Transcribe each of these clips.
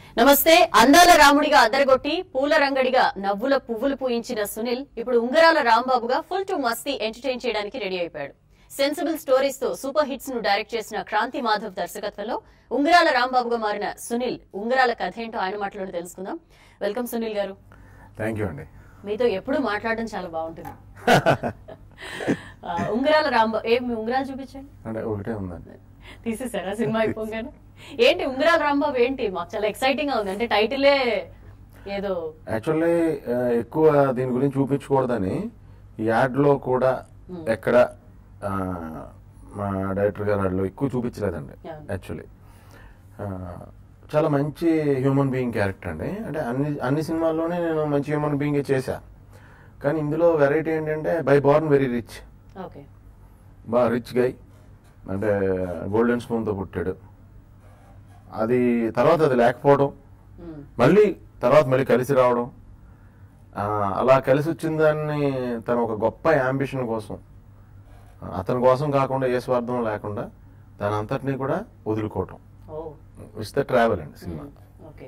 నమస్తే అందాల రాముడిగా అద్దరగొట్టి పూల రంగడిగా నవ్వుల పువ్వులు పూయించిన సునీల్ ఇప్పుడు ఉంగరాల రాంబాబుగా ఫుల్ టు మస్తీ ఎంటర్టైన్ చేయడానికి రెడీ అయిపోయాడు సెన్సిబుల్ స్టోరీస్ తో సూపర్ హిట్స్ ను డైరెక్ట్ చేసిన క్రాంతి మాధవ్ దర్శకత్వంలో ఉంగరాల రాంబాబుగా మారిన సునీల్ ఉంగరాల కథ ఏంటో ఆయన మాటలోనే తెలుసుకుందాం వెల్కమ్ సునీల్ గారు థ్యాంక్ యూ అండి మీతో ఎప్పుడు మాట్లాడడం చాలా బాగుంటుంది ఆ, ఉంగరాల రాంబాబు ఏం మీ ఉంగరాలు చూపించండి అంటే ఒకటే ఉందండి తీసేసారా సినిమా అయిపోగానే ఏంటి ఉంగరాల రాంబాబు ఏంటి మాకు చాలా ఎక్సైటింగ్ గా ఉంది అంటే టైటిలే ఏదో యాక్చువల్లీ ఎక్కువ దీని గురించి చూపించకూడదని ఈ యాడ్లో కూడా ఎక్కడ ఆ, మా డైరెక్టర్ గారు వాళ్ళు ఎక్కువ చూపించలేదండి Yeah. యాక్చువల్లీ చాలా మంచి హ్యూమన్ బీయింగ్ క్యారెక్టర్ అండి అంటే అన్ని అన్ని సినిమాల్లోనే నేను మంచి హ్యూమన్ బీయింగే చేశా కానీ ఇందులో వెరైటీ ఏంటంటే by born very rich okay బాగా రిచ్ గై అంటే గోల్డెన్ స్పూన్తో పుట్టాడు అది తర్వాత అది లేకపోవడం ఉమ్, మళ్ళీ తర్వాత మళ్ళీ కలిసి రావడం ఆ, అలా కలిసి వచ్చిన దాన్ని తన ఒక గొప్ప యాంబిషన్ కోసం ఆ, అతని కోసం కాకుండా ఏ స్వార్థం లేకుండా తన అంతటినీ కూడా వదులుకోవటం ఓ ఇస్ ద ట్రావెల్ అండి సినిమా ఉమ్, ఓకే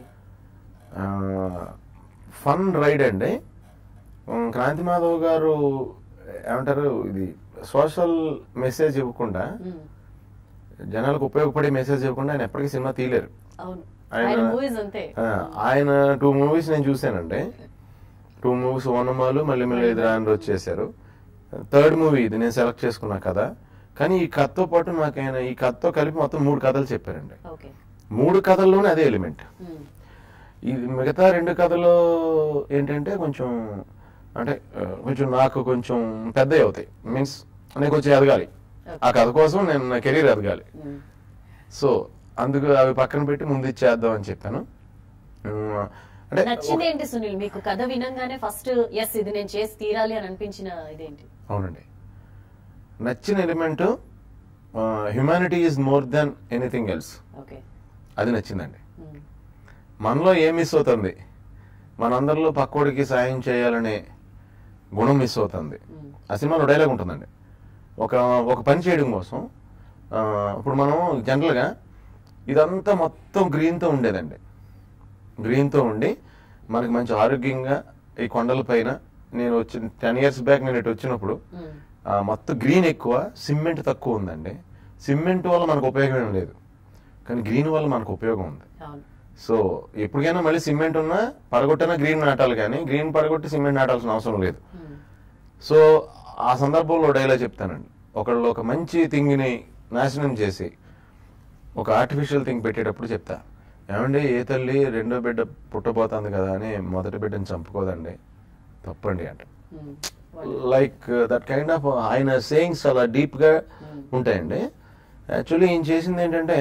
ఫన్ రైడ్ అండి ఉమ్, క్రాంతి మాధవ్ గారు ఏమంటారు ఇది సోషల్ మెసేజ్ ఇవ్వకుండా ఉమ్, జనాలకు ఉపయోగపడే మెసేజ్ ఇవ్వకుండా ఆయన ఎప్పటికీ సినిమా తీయలేరు అవును ఆయన- ఆయన మూవీస్ అంతే ఆ, ఆయన టూ మూవీస్ నేను చూశానండి టూ మూవీస్ ఓనమాలు మళ్ళీ మళ్ళీ ఎదురాండ్ర వచ్చేసారు థర్డ్ మూవీ ఇది నేను సెలెక్ట్ చేసుకున్నా కథ కానీ ఈ కథతో పాటు నాకు ఆయన ఈ కథతో కలిపి మొత్తం మూడు కథలు చెప్పారండి ఓకే మూడు కథల్లోనే అదే ఎలిమెంట్ ఉమ్, ఇది మిగతా రెండు కథలు ఏంటంటే కొంచెం అంటే ఆ, కొంచెం నాకు కొంచెం పెద్దవి అవుతాయి మీన్స్ నేను కొంచెం ఎదగాలి ఆ కథ కోసం నేను నా కెరీర్ ఎదగాలి ఉమ్, సో అందుకు అవి పక్కన పెట్టి ముందు ఇచ్చేద్దాం అని చెప్పాను ఉమ్, అంటే నచ్చింది ఏంటి సునీల్ మీకు కథ వినంగానే ఫస్ట్ ఎస్ ఇది నేను చేసి తీరాలి అని అనిపించిన ఇదేంటి అవునండి నచ్చిన element humanity is more than anything else okay అది నచ్చిందండి ఉమ్, మనలో ఏం మిస్ అవుతుంది మనందరిలో పక్కోడికి సాయం చేయాలనే గుణం మిస్ అవుతుంది ఉమ్, ఆ సినిమాలో డైలాగ్ ఉంటుందండి ఒక ఒక పని చేయడం కోసం ఆ, ఇప్పుడు మనం జనరల్గా ఇదంతా మొత్తం గ్రీన్తో ఉండేదండి గ్రీన్తో ఉండి మనకి మంచి ఆరోగ్యంగా ఈ కొండల పైన నేను వచ్చి టెన్ ఇయర్స్ బ్యాక్ నేను ఇటు వచ్చినప్పుడు ఉమ్, ఆ, మొత్తం గ్రీన్ ఎక్కువ సిమెంట్ తక్కువ ఉందండి సిమెంట్ వల్ల మనకు ఉపయోగం ఏం లేదు కానీ గ్రీన్ వల్ల మనకు ఉపయోగం ఉంది అవును సో ఎప్పటికైనా మళ్ళీ సిమెంట్ ఉన్నా పడగొట్టినా గ్రీన్ నాటాలి కానీ గ్రీన్ పడగొట్టి సిమెంట్ నాటాల్సిన అవసరం లేదు ఉమ్, సో ఆ సందర్భంలో డైలాగ్ చెప్తానండి ఒకళ్ళు ఒక మంచి థింగ్ని నాశనం చేసి ఒక ఆర్టిఫిషియల్ థింగ్ పెట్టేటప్పుడు చెప్తా ఏమండి ఏ తల్లి రెండో బిడ్డ పుట్టబోతుంది కదా అని మొదటి బిడ్డని చంపుకోదండి తప్పండి అంట um, like that kind of ఆయన సేయింగ్స్ చాలా డీప్గా Hmm. ఉంటాయండి యాక్చువల్లీ ఈయన చేసింది ఏంటంటే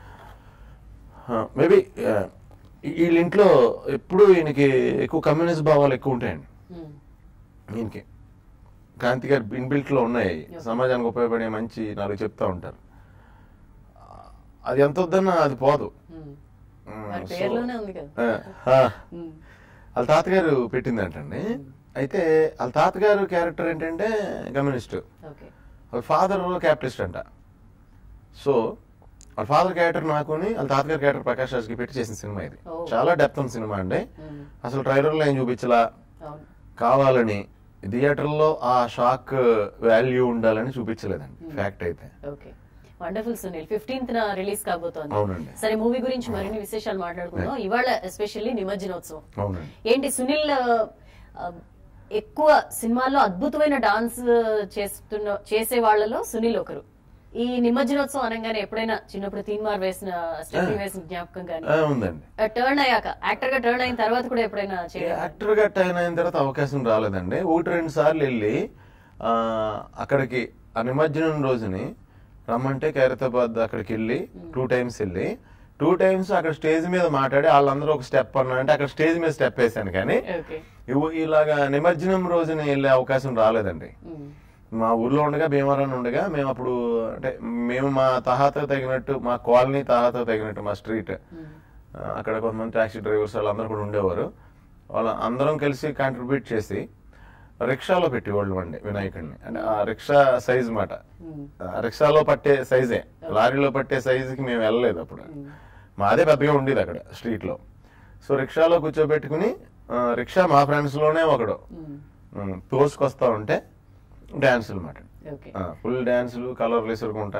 మేబీ వీళ్ళ ఇంట్లో ఎప్పుడు ఈయనకి ఎక్కువ కమ్యూనిస్ట్ భావాలు ఎక్కువ ఉంటాయండి ఉమ్, ఈయనకి క్రాంతి గారి ఇన్బిల్ట్లో ఉన్నాయి Okay. సమాజానికి ఉపయోగపడే మంచి నాలుగు చెప్తా ఉంటారు అది ఎంత వద్దన్నా అది పోదు ఉమ్. Mm, వారి so- పేర్లోనే ఉంది కదా ఆ, ఆ. ఉమ్, వాళ్ళ తాతగారు పెట్టిందంటండి అయితే వాళ్ళ తాతగారు క్యారెక్టర్ ఏంటంటే కమ్యూనిస్ట్ ఓకే వాళ్ళ ఫాదర్ క్యాపిటలిస్ట్ అంట సో వాళ్ళ ఫాదర్ క్యారెక్టర్ నాకుని వాళ్ళ తాతగారి క్యారెక్టర్ ప్రకాష్ రాజ్కి పెట్టి చేసిన సినిమా ఇది Oh. చాలా డెప్త్ ఉన్న సినిమా అండి ఉమ్, అసలు ట్రైలర్లో ఏం చూపించలా అవును కావాలని థియేటర్లో ఆ షాక్ వాల్యూ ఉండాలని చూపించలేదండి Hmm. ఫ్యాక్ట్ అయితే ఓకే వండర్ఫుల్ సునీల్ ఫిఫ్టీన్త్ న రిలీజ్ కాబోతోంది అవునండి. సరే మూవీ గురించి మరిన్ని విశేషాలు మాట్లాడుకుందాం ఇవాళ ఎస్పెషల్లీ నిమజ్జనోత్సవం అవునండి ఏంటి సునీల్ ఆ, ఎక్కువ సినిమాల్లో అద్భుతమైన డాన్స్ చేస్తున్న చేసే వాళ్ళలో సునీల్ ఒకరు ఈ నిమజ్జనోత్సవం అనగానే ఎప్పుడైనా చిన్నప్పుడు తీన్మార్ వేసిన స్టెప్ ఆ. వేసిన జ్ఞాపకం కానీ ఆ, ఉందండి టర్న్ అయ్యాక యాక్టర్ గా టర్న్ అయిన తర్వాత కూడా ఎప్పుడైనా చేయలేదు యాక్టర్ గట్ట అయిన తర్వాత అవకాశం రాలేదండి ఒకటి రెండు సార్లు వెళ్ళి ఆ, అక్కడికి ఆ నిమజ్జనం రోజుని రమ్మంటే ఖైరతాబాద్ అక్కడికి వెళ్ళి టూ టైమ్స్ వెళ్ళి టూ టైమ్స్ అక్కడ స్టేజ్ మీద మాట్లాడి వాళ్ళందరూ ఒక స్టెప్ అన్నా అంటే అక్కడ స్టేజ్ మీద స్టెప్ వేసాను కానీ ఓకే ఇవ్వ- ఇలాగా నిమజ్జనం రోజున వెళ్ళే అవకాశం రాలేదండి మా ఊర్లో ఉండగా భీమవరం ఉండగా మేము అప్పుడు అంటే మేము మా తహాత తగినట్టు మా కాలనీ తహాత తగినట్టు మా స్ట్రీట్ ఆ, అక్కడ కొంతమంది ట్యాక్సీ డ్రైవర్స్ వాళ్ళందరూ కూడా ఉండేవారు వాళ్ళ అందరం కలిసి కాంట్రిబ్యూట్ చేసి రిక్షాలో పెట్టేవాళ్ళు అండి వినాయకుడిని అంటే ఆ రిక్షా సైజ్ మాట ఆ రిక్షాలో పట్టే సైజే లారీలో పట్టే సైజుకి మేము వెళ్ళలేదు అప్పుడు మాదే పెద్దగా ఉండేది అక్కడ స్ట్రీట్ లో సో రిక్షాలో కూర్చోబెట్టుకుని ఆ, రిక్షా మా ఫ్రెండ్స్ లోనే ఒకడు మ్మ్. తోసుకొస్తా ఉంటే డాన్స్ అనమాట ఓకే ఫుల్ డాన్సులు కలర్లు విసురుకుంటా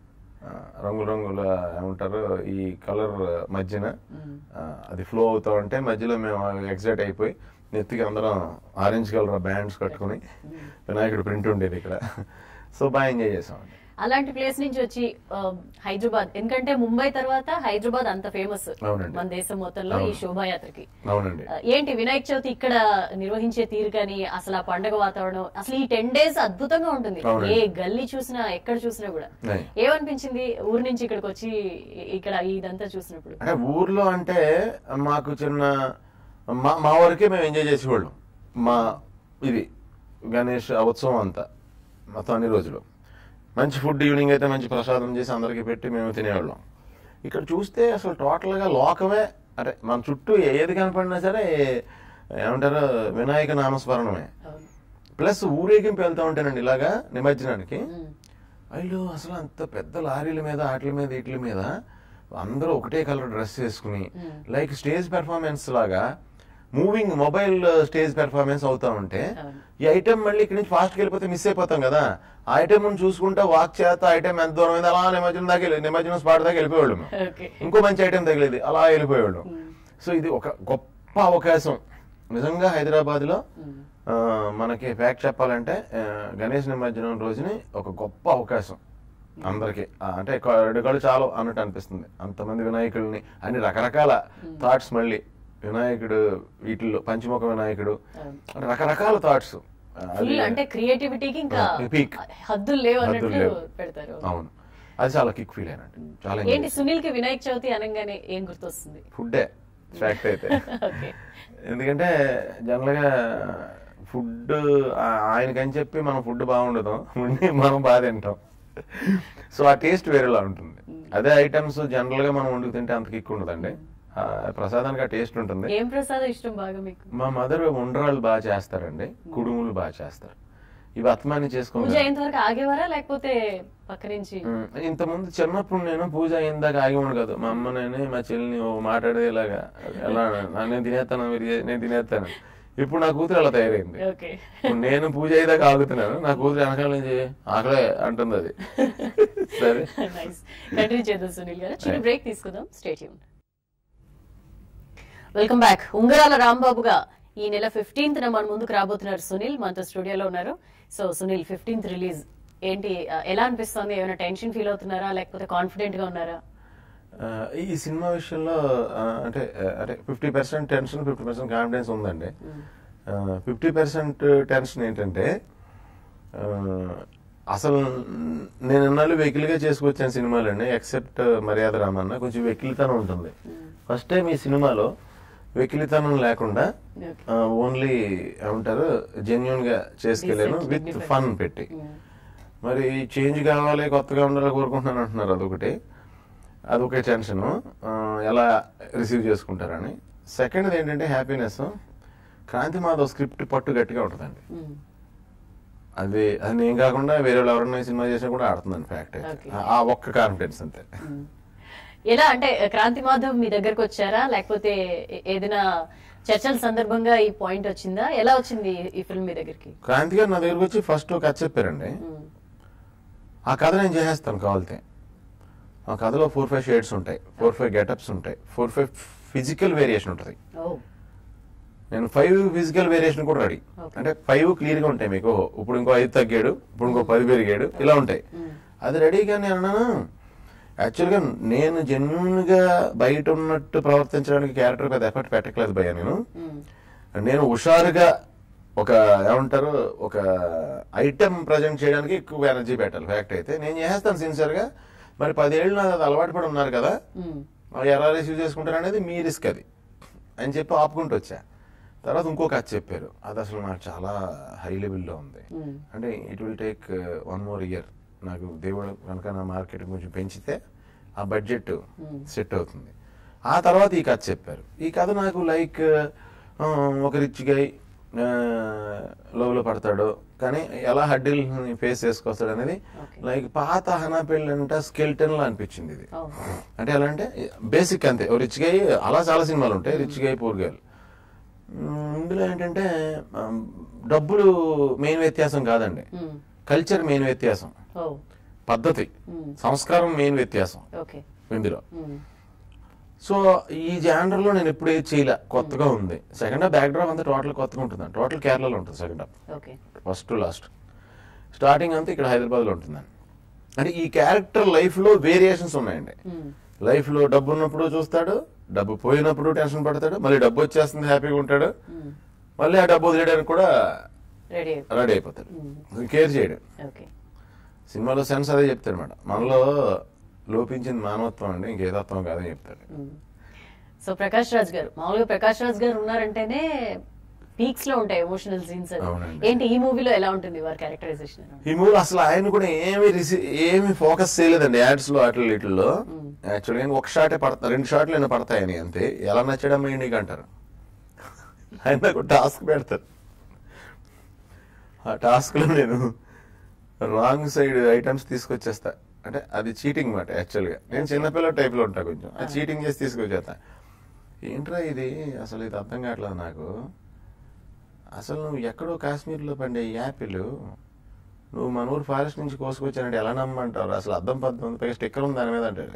ఆ, రంగు రంగుల ఏమంటారు ఈ కలర్ మధ్యన మ్మ్. ఆ, అది ఫ్లో అవుతా ఉంటే మధ్యలో మేము ఎగ్జైట్ అయిపోయి నెత్తికి అందరం ఆరెంజ్ కలర్ బ్యాండ్స్ కట్టుకుని వినాయకుడు ప్రింట్ ఉండేది ఇక్కడ సో బాగా ఎంజాయ్ చేసామండి అలాంటి ప్లేస్ నుంచి వచ్చి ఆ, హైదరాబాద్ ఎందుకంటే ముంబై తర్వాత హైదరాబాద్ అంత ఫేమస్ అవునండి. మన దేశం మొత్తంలో ఈ అవును. శోభాయాత్రకి అవునండి ఆ, ఏంటి వినాయక చవితి ఇక్కడ నిర్వహించే తీరు కానీ అసలు ఆ పండగ వాతావరణం అసలు ఈ టెన్ డేస్ అద్భుతంగా ఉంటుంది అవునండి. ఏ గల్లీ చూసినా ఎక్కడ చూసినా కూడా అయ్. ఏమనిపించింది ఊరు నుంచి ఇక్కడికి వచ్చి ఇక్కడ ఇదంతా చూసినప్పుడు అంటే ఊర్లో అంటే మాకు చిన్న మా మా వరకే మేము ఎంజాయ్ చేసేవాళ్ళం మా ఇది గణేష్ ఉత్సవం అంతా మొత్తం అన్ని రోజులు మంచి ఫుడ్ ఈవినింగ్ అయితే మంచి ప్రసాదం చేసి అందరికీ పెట్టి మేము తినేవాళ్ళం ఇక్కడ చూస్తే అసలు టోటల్గా లోకమే అంటే మన చుట్టూ ఏది కనపడినా సరే ఏమంటారు వినాయక నామస్మరణమే అవును. ప్లస్ ఊరేగింపు వెళ్తా ఉంటానండి ఇలాగా నిమజ్జనానికి మ్మ్. వీళ్ళు అసలు అంత పెద్ద లారీల మీద వాటి మీద వీటి మీద అందరూ ఒకటే కలర్ డ్రెస్ వేసుకుని Hmm. లైక్ స్టేజ్ పెర్ఫార్మెన్స్ లాగా మూవింగ్ మొబైల్ స్టేజ్ పెర్ఫార్మెన్స్ అవుతా ఉంటే అవును. ఈ ఐటెం మళ్ళీ ఇక్కడి నుంచి ఫాస్ట్ వెళ్ళిపోతే మిస్ అయిపోతాం కదా ఆ ఐటెం చూసుకుంటా వాక్ చేత ఐటెం ఎంత దూరం అయింది అలా నిమజ్జనం దాకా వెళ్ళి- నిమజ్జనం స్పాట్ దాకా వెళ్ళిపోయాడు ఓకే ఇంకో మంచి ఐటెం తగిలేది అలా వెళ్ళిపోయాడు మ్మ్. సో ఇది ఒక గొప్ప అవకాశం నిజంగా హైదరాబాద్ లో మ్మ్. ఆ, మనకి ఫ్యాక్ట్ చెప్పాలంటే ఆ, గణేష్ నిమజ్జనం రోజుని ఒక గొప్ప అవకాశం అందరికి అంటే క- రెండు కళ్ళు చాలు అన్నట్టు అనిపిస్తుంది అంతమంది వినాయకుడిని అన్ని రకరకాల థాట్స్ మళ్ళీ వినాయకుడు వీటిల్లో పంచముఖ వినాయకుడు అవును. అంటే రకరకాల థాట్స్ ఫుల్ అంటే క్రియేటివిటీకి ఇంకా ఆ, peak. హద్దులు లేవు హద్దులు అన్నట్టు లేవు. పెడతారు అవును అది చాలా కిక్ ఫీల్ అయినట్టు చాలా ఏంటి సునీల్ కి వినాయక చవితి అనగానే ఏం గుర్తొస్తుంది ఫుడ్డే ఫ్యాక్ట్ అయితే ఓకే ఎందుకంటే జనరల్గా ఫుడ్ ఆయనకని చెప్పి మనం ఫుడ్ బాగుండదు ఉండి మనం బాగా తింటాం సో ఆ టేస్ట్ వేరేలా ఉంటుంది అదే ఐటమ్స్ జనరల్ గా మనం వండుకు తింటే అంత కిక్ ఉండదండి ఆ ప్రసాదానికి ఆ టేస్ట్ ఉంటుంది ఏం ప్రసాదం ఇష్టం బాగా మీకు మా మదర్ ఉండ్రాళ్ళు బాగా చేస్తారండి కుడుములు బాగా చేస్తారు ఇవి అత్మాని పూజ చేసుకుంటారు అయ్యేంత వరకు ఆగేవారా లేకపోతే పక్క నుంచి ఇంతకుముందు చిన్నప్పుడు నేను పూజ అయిందాక ఆగేవాడు కాదు మా అమ్మ నేను మా చెల్లిని ఓ మాట్లాడేలాగా ఎలా నేను తినేస్తాను మీరు చే- నేను తినేస్తాను ఇప్పుడు నా కూతురు అలా తయారైంది ఓకే ఇప్పుడు నేను పూజ అయ్యేదాకా ఆగుతున్నాను నా కూతురు వెనకాల నుంచి ఆకలే అంటుంది అది సరే నైస్ కంటిన్యూ చేద్దాం సునీల్ గారు చిన్న బ్రేక్ తీసుకుందాం స్టేట్ వెల్కమ్ బ్యాక్ ఉంగరాల రాంబాబుగా ఈ నెల ఫిఫ్టీన్త్ మన ముందుకు రాబోతున్నారు సునీల్ మనతో స్టూడియోలో ఉన్నారు సో సునీల్ ఫిఫ్టీన్త్ రిలీజ్ ఏంటి ఆ, ఎలా అనిపిస్తుంది ఏమైనా టెన్షన్ ఫీల్ అవుతున్నారా లేకపోతే కాన్ఫిడెంట్ గా ఉన్నారా ఆ, ఈ సినిమా విషయంలో ఆ, అంటే ఆ, అంటే fifty percent tension fifty percent confidence ఉందండి ఫిఫ్టీ పర్సెంట్ టెన్షన్ ఏంటంటే ఆ, అసలు నేను ఇన్నాళ్ళు వెకిలిగా చేసుకొచ్చాను సినిమాలండి ఎక్సెప్ట్ మర్యాద రామన్న కొంచెం వెకిలితనం ఉంటుంది ఫస్ట్ టైం ఈ సినిమాలో వెకిలితనం లేకుండా Okay. ఓన్లీ ఏమంటారు జెన్యున్ గా చేసుకెళ్ళాను Decent, విత్ dignified. ఫన్ పెట్టి మరి చేంజ్ కావాలి కొత్తగా ఉండాలి కోరుకుంటున్నాను అంటున్నారు అదొకటి అదొక టెన్షన్ ఎలా రిసీవ్ చేసుకుంటారని సెకండ్ ఏంటంటే హ్యాపీనెస్ క్రాంతి మాధవ్ స్క్రిప్ట్ పట్టు గట్టిగా ఉంటుందండి Mm. అది అది నేను కాకుండా వేరే వాళ్ళు ఎవరైనా సినిమా చేసినా కూడా ఆడుతుందండి ఫ్యాక్ట్ అయితే Okay. ఆ- ఆ ఒక్క కాన్ఫిడెన్స్ అంతే Mm. ఎలా అంటే క్రాంతి మాధవ్ మీ దగ్గరకు వచ్చారా లేకపోతే ఏ- ఏదైనా చర్చల సందర్భంగా ఈ పాయింట్ వచ్చిందా ఎలా వచ్చింది ఈ ఫిల్మ్ మీ దగ్గరికి క్రాంతి గారు నా దగ్గరకు వచ్చి ఫస్ట్ కథ చెప్పారండి Mm. ఆ కథ నేను చేసేస్తాను కావాలితే ఆ కథలో ఫోర్ ఫైవ్ షేడ్స్ ఉంటాయి ఫోర్ ఫైవ్ గెటప్స్ ఉంటాయి ఫోర్ ఫైవ్ ఫిజికల్ వేరియేషన్ ఉంటుంది ఓ నేను ఫైవ్ ఫిజికల్ వేరియేషన్ కూడా రెడీ Okay. అంటే ఫైవ్ క్లియర్ గా ఉంటాయి మీకు ఓహో, ఇప్పుడు ఇంకో ఐదు తగ్గాడు ఇప్పుడు ఇంకో పది పెరిగాడు ఇలా ఉంటాయి Mm. అది రెడీగా నేను అన్నాను యాక్చువల్గా నేను జెన్యున్ గా బయట ఉన్నట్టు ప్రవర్తించడానికి క్యారెక్టర్ పెద్ద ఎఫర్ట్ పెట్టట్లేదు భయ్య నేను Mm. నేను హుషారుగా ఒక ఏమంటారు ఒక ఐటెం ప్రజెంట్ చేయడానికి ఎక్కువ ఎనర్జీ పెట్టాలి ఫ్యాక్ట్ అయితే నేను చేస్తాను సిన్సియర్ గా మరి పదేళ్ళు నాకు అది అలవాటు పడి ఉన్నారు కదా Mm. అవి ఎలా రిసీవ్ చేసుకుంటారు అనేది మీ రిస్క్ అది అని చెప్పి ఆపుకుంటూ వచ్చా తర్వాత ఇంకో కథ చెప్పారు అది అసలు నాకు చాలా హై లెవెల్లో ఉంది Mm. అంటే it will take one more year నాకు దేవుడు కనుక నా మార్కెట్ కొంచెం పెంచితే ఆ బడ్జెట్ సెట్ అవుతుంది ఆ తర్వాత ఈ కథ చెప్పారు ఈ కథ నాకు లైక్ ఒక రిచ్ గై లవ్ లో పడతాడు కానీ ఎలా హడ్డీల్ ఫేస్ చేసుకొస్తాడు అనేది Okay. లైక్ పాత హనా పెళ్ళి అంటే స్కెల్టన్ లా అనిపించింది ఇది ఓ అంటే ఎలా అంటే బేసిక్ అంతే ఓ రిచ్ గై అలా చాలా సినిమాలు ఉంటాయి రిచ్ గై పూర్ గైల్ ఇందులో ఏంటంటే ఆ, డబ్బులు మెయిన్ వ్యత్యాసం కాదండి మ్మ్. కల్చర్ మెయిన్ వ్యత్యాసం ఓ పద్ధతి మ్మ్. సంస్కారం మెయిన్ వ్యత్యాసం ఓకే ఇందులో మ్మ్. సో ఈ జానర్ లో నేను ఎప్పుడు ఏది చేయలే కొత్తగా ఉంది సెకండ్ హాఫ్ బ్యాక్ డ్రాప్ అంతా టోటల్ కొత్తగా ఉంటుంది టోటల్ కేరళలో ఉంటుంది second half okay first to last starting అంతా ఇక్కడ హైదరాబాద్ లో ఉంటుందండి అంటే ఈ క్యారెక్టర్ లైఫ్ లో వేరియేషన్స్ ఉన్నాయండి మ్మ్. లైఫ్ లో డబ్బు ఉన్నప్పుడు చూస్తాడు డబ్బు పోయినప్పుడు టెన్షన్ పడతాడు మళ్ళీ డబ్బు వచ్చేస్తుంది హ్యాపీగా ఉంటాడు మ్మ్. మళ్ళీ ఆ డబ్బు వదిలేయడానికి కూడా రెడీ అయిపో రెడీ అయిపోతాడు కేర్ చేయడు ఓకే సినిమాలో సెన్స్ అదే చెప్తాడు అనమాట మనలో లోపించింది మానవత్వం అండి ఇంకేదత్వం కాదని చెప్తాడు మ్మ్. సో ప్రకాష్ రాజ్ గారు మామూలుగా ప్రకాష్ రాజ్ గారు ఉన్నారంటేనే పీక్స్ లో ఉంటాయి ఎమోషనల్ సీన్స్ అవునండి. ఏంటి ఈ మూవీలో ఎలా ఉంటుంది వారి క్యారెక్టరైజేషన్ ఈ మూవీ అసలు ఆయన కూడా ఏమి రిసీ ఏమి ఫోకస్ చేయలేదండి యాడ్స్ లో అట్ల వీటిల్లో యాక్చువల్గా ఒక షాటే పడతా రెండు షాట్లు అయినా పడతాయని అంతే ఎలా నచ్చడం నీకు అంటారు ఆయన నాకు టాస్క్ పెడతారు ఆ టాస్క్ లో నేను రాంగ్ సైడ్ ఐటమ్స్ తీసుకొచ్చేస్తా అంటే అది చీటింగ్ మాట యాక్చువల్గా నేను చిన్నపిల్ల టైప్ లో ఉంటా కొంచెం అది చీటింగ్ చేసి తీసుకొచ్చేస్తా ఏంట్రా ఇది అసలు ఇది అర్థం కావట్లేదు నాకు అసలు నువ్వు ఎక్కడో కాశ్మీర్లో పండే ఈ యాపిల్ నువ్వు మన ఊరు ఫారెస్ట్ నుంచి కోసుకొచ్చానంటే ఎలా నమ్మంటారు అసలు అర్థం పద్ధతి ఉంది పైగా స్టిక్కర్ ఉంది దాని మీద అంటాడు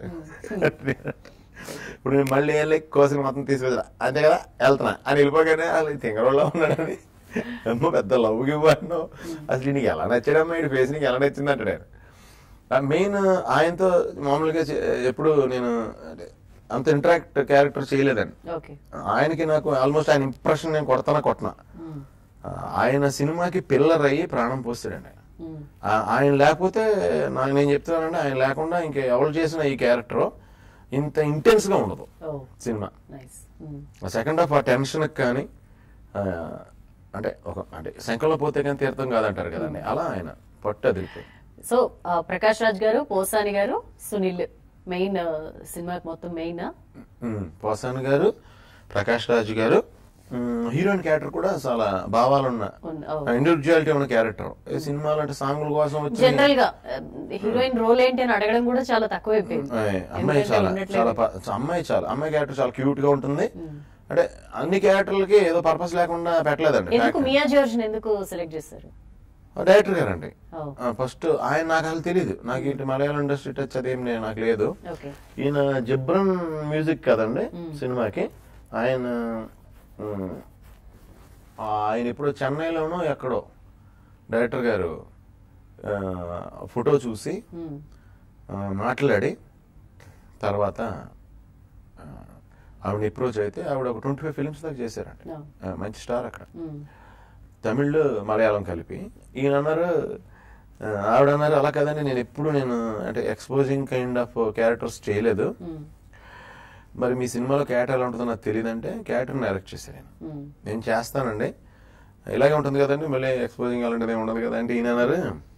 ఇప్పుడు నేను మళ్ళీ వెళ్ళి కోసిన మొత్తం తీసుకొచ్చా అంతే కదా వెళ్తున్నా అని వెళ్ళిపోగానే అసలు తింగరోళ్ళ ఉన్నాడని అమ్మో పెద్ద లవ్ ఇవ్వను అసలు నీకు ఎలా నచ్చాడమ్మా ఈ ఫేస్ నీకు ఎలా నచ్చింది అంటాడు ఆయన మెయిన్ ఆయనతో మామూలుగా చే- ఎప్పుడు నేను అంటే అంత ఇంటరాక్ట్ క్యారెక్టర్ చేయలేదండి ఓకే ఆయనకి నాకు ఆల్మోస్ట్ ఆయన ఇంప్రెషన్ నేను కొడతానా కొట్టనా మ్మ్. ఆ, ఆయన సినిమాకి పిల్లర్ అయ్యి ప్రాణం పోస్తాడండి ఆయన. మ్మ్. ఆ- ఆయన లేకపోతే నాకు నేను చెప్తున్నానంటే ఆయన లేకుండా ఇంకా ఎవరు చేసిన ఈ క్యారెక్టర్ ఇంత ఇంటెన్స్ గా ఉండదు ఓ సినిమా నైస్ మ్మ్. సెకండ్ హాఫ్ ఆ టెన్షన్ కానీ ఆ, అంటే ఒక అంటే శంకలో పోతే కానీ తీర్థం కాదంటారు కదండి అలా ఆయన పట్టు అదిరిపోయి సో ఆ, ప్రకాష్ రాజ్ గారు పోసాని గారు సునీల్ మెయిన్ సినిమాకి మొత్తం మెయిన్ పోసాన్ గారు ప్రకాష్ రాజ్ గారు హీరోయిన్ క్యారెక్టర్ కూడా చాలా భావాలున్న ఇండివిజువాలిటీ ఉన్న క్యారెక్టర్ ఈ సినిమాలు అంటే సాంగుల కోసం వచ్చి జనరల్ గా హీరోయిన్ రోల్ ఏంటి అని అడగడం కూడా చాలా తక్కువైపోయింది అమ్మాయి అమ్మాయి ఎందుకంటే చాలా ఉండట్లేదు. చాలా ప- అమ్మాయి చాలా అమ్మాయి క్యారెక్టర్ చాలా క్యూట్ గా ఉంటుంది అంటే అన్ని క్యారెక్టర్లకి ఏదో పర్పస్ లేకుండా పెట్టలేదండి ఎందుకు మియా జార్జ్ ఎందుకు సెలెక్ట్ చేశారు డైరెక్టర్ గారండి ఓ ఫస్ట్ ఆయన నాకు అసలు తెలియదు నాకు ఇటు మలయాళం ఇండస్ట్రీ టచ్ అదేం నేను నాకు లేదు ఓకే ఈయన జిబ్రన్ మ్యూజిక్ కదండి సినిమాకి ఆయన ఉమ్, ఆయన ఇప్పుడు చెన్నైలోనో ఎక్కడో డైరెక్టర్ గారు ఆ, ఫోటో చూసి మ్మ్. ఆ, మాట్లాడి తర్వాత ఆ, ఆవిడ అప్రోచ్ అయితే ఆవిడ ఒక ట్వంటీ ఫైవ్ ఫిల్మ్స్ దాకా చేశారండి No. ఆ, మంచి స్టార్ అక్కడ మ్మ్. తమిళ్ మలయాళం కలిపి ఈయన అన్నారు ఆ, ఆవిడ అన్నారు అలా కదండి నేను ఎప్పుడు నేను అంటే ఎక్స్పోజింగ్ కైండ్ ఆఫ్ క్యారెక్టర్స్ చేయలేదు మ్మ్. మరి మీ సినిమాలో క్యారెక్టర్ ఎలా ఉంటుందో నాకు తెలియదంటే క్యారెక్టర్ డైరెక్ట్ చేశాను నేను మ్మ్. నేను చేస్తానండి ఇలాగే ఉంటుంది కదండి మళ్ళీ ఎక్స్పోజింగ్ అలాంటిది ఏమి ఉండదు కదా అంటే ఈయన అన్నారు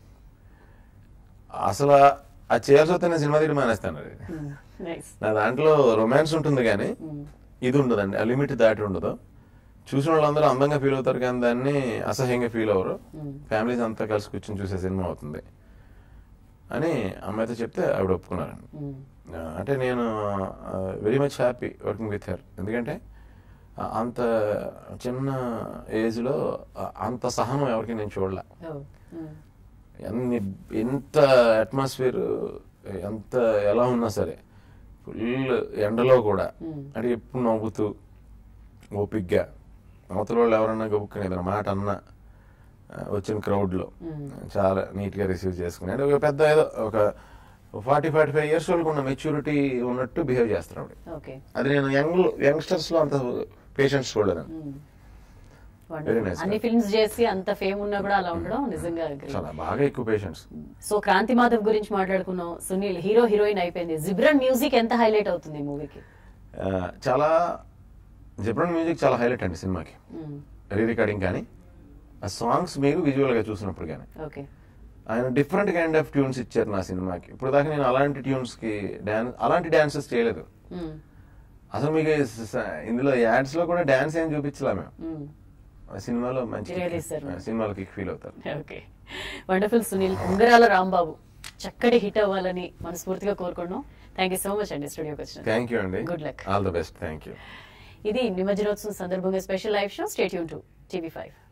అసలు అది చేయాల్సి వస్తే నేను సినిమా తీయడం మానేస్తాను మ్మ్. నైస్ నా దాంట్లో రొమాన్స్ ఉంటుంది కానీ మ్మ్. ఇది ఉండదండి ఆ లిమిట్ దాటి ఉండదు చూసిన వాళ్ళందరూ అందంగా ఫీల్ అవుతారు కానీ దాన్ని అసహ్యంగా ఫీల్ అవ్వరు మ్మ్. ఫ్యామిలీస్ అంతా కలిసి కూర్చొని చూసే సినిమా అవుతుంది అని అమ్మాయితో చెప్తే ఆవిడ ఒప్పుకున్నారండి మ్మ్. ఆ, అంటే నేను very much happy working with her ఎందుకంటే ఆ, అంత చిన్న ఏజ్లో అంత సహనం ఎవరికి నేను చూడలే ఓ మ్మ్. ఎన్ని ఎంత అట్మాస్ఫియర్ ఎంత ఎలా ఉన్నా సరే ఫుల్ ఎండలో కూడా మ్మ్. అంటే ఎప్పుడు నవ్వుతూ ఓపిగ్గా అవతల వాళ్ళు ఎవరన్నా గబుక్కుని ఏదైనా మాట అన్నా ఆ, వచ్చిన క్రౌడ్లో మ్మ్. చాలా నీట్గా రిసీవ్ చేసుకుని అంటే ఒక పెద్ద ఏదో ఒక ఫార్టీ ఫార్టీ ఫైవ్ ఇయర్స్ వాళ్ళకి ఉన్న మెచ్యూరిటీ ఉన్నట్టు బిహేవ్ చేస్తారు ఆవిడ ఓకే అది నేను యంగ్ యంగ్స్టర్స్లో అంత పేషెంట్స్ చూడలేదు మ్మ్. Very Wonderful. nice, అన్ని ఫిల్మ్స్ చేసి అంత ఫేమ్ ఉన్నా కూడా అలా ఉండడం నిజంగా agree. చాలా బాగా ఎక్కువ పేషెంట్స్ సో క్రాంతి మాధవ్ గురించి మాట్లాడుకున్నాం సునీల్ హీరో హీరోయిన్ అయిపోయింది జిబ్రన్ మ్యూజిక్ ఎంత హైలైట్ అవుతుంది ఈ మూవీకి చాలా జబ్రన్ మ్యూజిక్ చాలా హైలైట్ అండి సినిమాకి రీ రికార్డింగ్ కానీ ఆ సాంగ్స్ మీరు విజువల్గా చూసినప్పుడు కానీ ఓకే ఆయన డిఫరెంట్ కైండ్ ఆఫ్ ట్యూన్స్ ఇచ్చారు నా సినిమాకి ఇప్పుడు దాకా నేను అలాంటి ట్యూన్స్కి డ్యాన్స్ అలాంటి డాన్సెస్ చేయలేదు అసలు మీకు స- ఇందులో యాడ్స్లో కూడా డ్యాన్స్ ఏం చూపించలే మేము ఆ సినిమాలో మంచి తిరగదీశారు. ఆ, సినిమాలో కిక్ ఫీల్ అవుతారు ఓకే వండర్ఫుల్ సునీల్ ఉంగరాల రాంబాబు చక్కటి హిట్ అవ్వాలని మనస్ఫూర్తిగా కోరుకున్నాం థ్యాంక్ యూ సో మచ్ అండి స్టూడియోకి వచ్చిన థ్యాంక్ యూ అండి Good luck. All the best thank you ఇది నిమజ్జనోత్సవం సందర్భంగా special live show stay tuned to TV five